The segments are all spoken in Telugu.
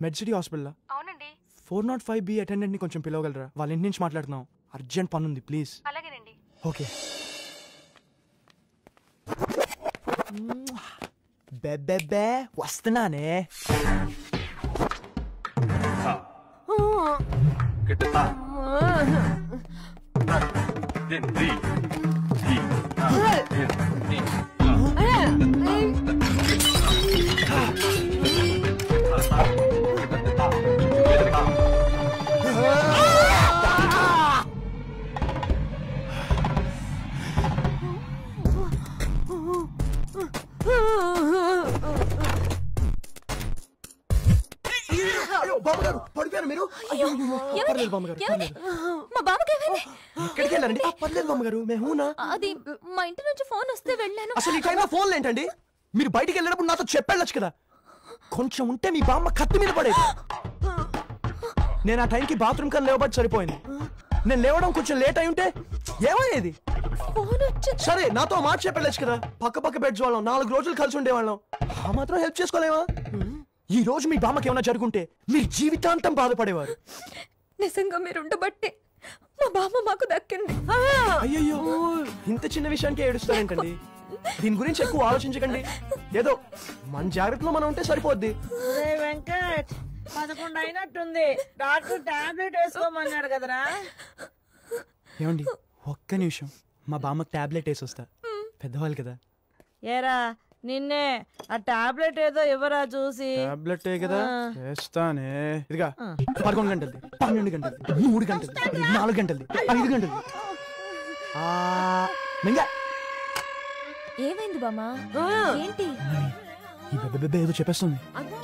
మెడ్ సిటీ హాస్పిటల్ అవునండి ఫోర్ నాట్ ఫైవ్ బి అటెండెంట్ని కొంచెం పిలవగలరా వాళ్ళ ఇంటి నుంచి మాట్లాడుతున్నాం అర్జెంట్ పని ఉంది ప్లీజ్ అలాగేనండి ఓకే బెబ్బెబ్బే వస్తున్నానే బామ్మగారు పడిపోయారు మీరు అయ్యో పర్లేదు బామ్మగారు ఏమండి? పర్లేదు. మా బావకి ఏమైంది ఎక్కడికి వెళ్ళారండి ఆ, పర్లేదు బామ్మగారు మేహూనా అది మా ఇంటి నుంచి ఫోన్ వస్తే వెళ్ళాను అసలు ఈ టైంలో ఫోన్లు ఏంటండి మీరు బయటికి వెళ్ళినప్పుడు నాతో చెప్పెళ్ళొచ్చు కదా కొంచెం ఉంటే మీ బామ్మ కత్తి మీద పడేది నేను ఆ టైంకి బాత్రూమ్ కన్నా లేవబట్టి సరిపోయింది నేను లేవడం కొంచెం లేట్ అయి ఉంటే ఏమయ్యేది ఫోన్ వచ్చింది సరే నాతో మాట చెప్పెళ్ళొచ్చు కదా పక్క పక్క బెడ్స్ వాళ్ళం నాలుగు రోజులు కలిసి ఉండేవాళ్ళం ఆ మాత్రం హెల్ప్ చేసుకోలేమా ఈ రోజు మీ బామ్మకి ఏమైనా జరుగుంటే మీరు జీవితాంతం బాధపడేవారు నిజంగా మీరు ఉండబట్టే మా బామ్మ మాకు దక్కింది అయ్యయ్యో ఇంత చిన్న విషయానికి ఏడుస్తారేంటండి దీని గురించి ఎక్కువ ఆలోచించకండి ఏదో మన జాగ్రత్తలో మనం ఉంటే సరిపోద్ది ఒరే వెంకట్ పదకొండు అయినట్టుంది డాక్టర్ టాబ్లెట్ వేసుకోమన్నాడు కదరా ఏమండి ఒక్క నిమిషం మా బామ్మకి టాబ్లెట్ వేసి వస్తా పెద్దవాళ్ళు కదా ఏరా నిన్నే ఆ టాబ్లెట్ ఏదో ఇవ్వరా చూసి టాబ్లెట్ కదా వేస్తానే ఇదిగా పదకొండు గంటలది పన్నెండు గంటలది మూడు గంటలది నాలుగు గంటలది ఐదు గంటలది ఆ, మింగా ఏమైంది బామ్మ ఏంటి ఈ బెబ్బ బెబ్బ ఏదో చెప్పేస్తుంది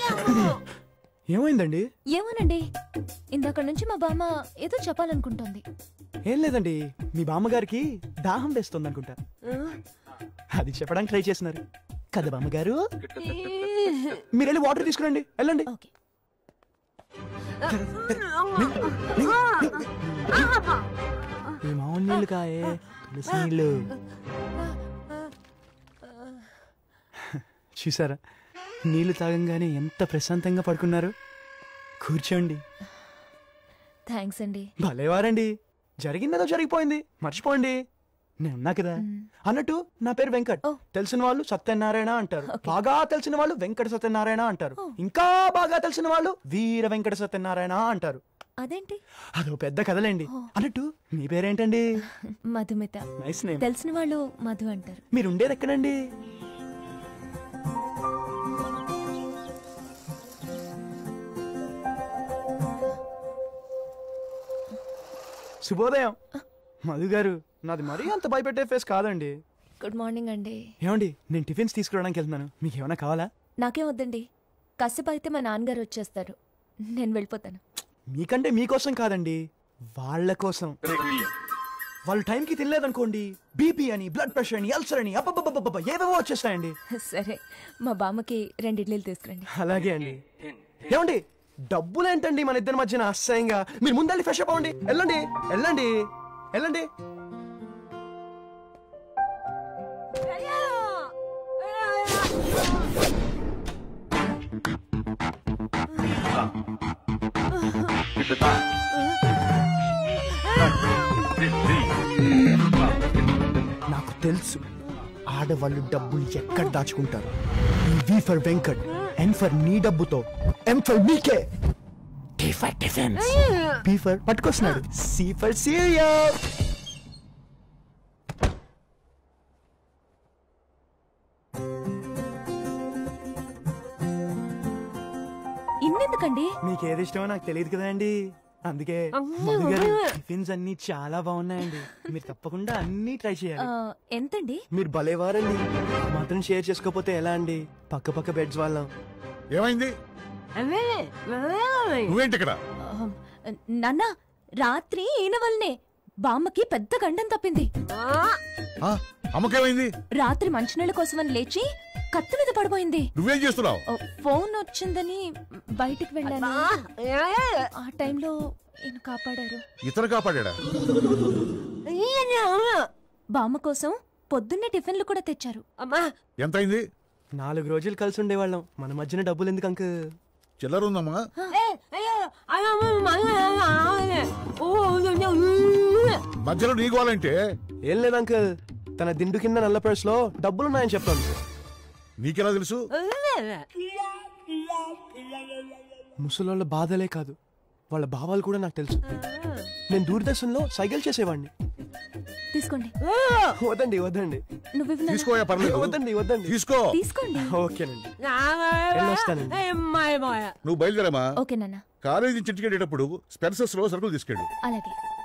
ఏమైందండి ఏమోనండి ఇందాక నుంచి మా బామ్మ ఏదో చెప్పాలనుకుంటోంది ఏం లేదండి మీ బామ్మగారికి దాహం వేస్తుంది అనుకుంటా అది చెప్పడానికి ట్రై చేస్తున్నారు కదా బామ్మగారు మీరు వెళ్ళి వాటర్ తీసుకురండి వెళ్ళండి ఓకే ఈ మామూలు నీళ్ళు కాయే తులసి నీళ్ళు చూసారా నీళ్లు తాగంగానే ఎంత ప్రశాంతంగా పడుకున్నారు కూర్చోండి థ్యాంక్స్ అండి భలేవారండి జరిగిందేదో జరిగిపోయింది మర్చిపోండి నేను ఉన్నా కదా అన్నట్టు నా పేరు వెంకట్ ఓ. తెలిసిన వాళ్ళు సత్యనారాయణ అంటారు బాగా తెలిసిన వాళ్ళు వెంకట సత్యనారాయణ అంటారు ఇంకా బాగా తెలిసిన వాళ్ళు వీర వెంకట సత్యనారాయణ అంటారు అదేంటి అదో పెద్ద కథలేండి అన్నట్టు మీ పేరేంటండి మధుమిత నైస్ నేమ్ తెలిసిన వాళ్ళు మధు అంటారు మీరు ఉండేది ఎక్కడండి శుభోదయం మధు గారు నాది మరీ అంత భయపెట్టే ఫేస్ కాదండి గుడ్ మార్నింగ్ అండి ఏమండి నేను టిఫిన్స్ తీసుకురావడానికి వెళ్తున్నాను మీకు ఏమైనా కావాలా నాకేం వద్దండి కాసేపు అయితే మా నాన్నగారు వచ్చేస్తారు నేను వెళ్ళిపోతాను మీకంటే మీకోసం కాదండి వాళ్ళ కోసం వాళ్ళు టైంకి తినలేదనుకోండి బీపీ అని బ్లడ్ ప్రెషర్ అని అల్సర్ అని అబ్బబ్బబ్బబ్బ ఏవేవో వచ్చేస్తాయండి సరే మా బామ్మకి రెండు ఇడ్లీలు తీసుకురండి అలాగే అండి ఏమండి డబ్బులేంటండి మన ఇద్దరి మధ్యన అసహ్యంగా మీరు ముందెళ్ళి ఫ్రెష్ అప్ అవ్వండి వెళ్ళండి వెళ్ళండి వెళ్ళండి నాకు తెలుసు ఆడవాళ్ళు డబ్బులు ఎక్కడ దాచుకుంటారు V for Venkat N for నీ డబ్బుతో ఎం ఫర్ మీకే T for defence P for పట్టుకొస్తున్నాడు సి ఫర్ సీరియస్ ఇన్నెందుకండి మీకు ఏది ఇష్టమో నాకు తెలియదు కదండి అందుకే మధు గారు టిఫిన్స్ అన్ని చాలా బాగున్నాయండి మీరు తప్పకుండా అన్ని ట్రై చేయాలి ఆ, ఎంతండి మీరు భలేవారండి ఆ మాత్రం షేర్ చేసుకోకపోతే ఎలా అండి పక్క పక్క బెడ్స్ వాళ్ళం ఏమైంది అవే నువ్వేంటి ఇక్కడ ఆ, నాన్న రాత్రి ఈయన వల్లనే బామ్మకి పెద్ద గండం తప్పింది ఆ, అమ్మకేమైంది రాత్రి మంచినీళ్ళ కోసమని లేచి కత్తి మీద పడిపోయింది నువ్వేం చేస్తున్నావు ఓ, ఫోన్ వచ్చిందని బయటికి వెళ్ళాను ఆ టైంలో ఈయన కాపాడారు ఇతను కాపాడా బామ్మ కోసం పొద్దున్నే టిఫిన్లు కూడా తెచ్చారు అమ్మా ఎంతైంది నాలుగు రోజులు కలిసి ఉండేవాళ్ళం మన మధ్యన డబ్బులు ఎందుకు అంకు చిల్లర ఉందమ్మా మధ్యలో నీ గోలంటే ఏం లేదు అంకుల్ తన దిండు కింద నల్ల పర్స్ లో డబ్బులున్నాయని చెప్పాను నీకెలా తెలుసు ముసలోళ్ళ బాధలే కాదు వాళ్ళ భావాలు కూడా నాకు తెలుసు నేను దూరదర్శన్లో సైకిల్ చేసేవాడిని తీసుకోండి వద్దండి వద్దండి నువ్వు ఇవ్వు నాన్న. తీసుకోయా పర్లేదు వద్దండి వద్దండి తీసుకో తీసుకోండి ఓకేనండి వెళ్ళొస్తానండి. అమ్మాయి నువ్వు బయలుదేరమ్మా ఓకే నాన్న కాలేజీ నుంచి ఇంటికి వెళ్ళేటప్పుడు స్పెన్సర్స్ లో సరుకులు తీసుకెళ్ళు అలాగే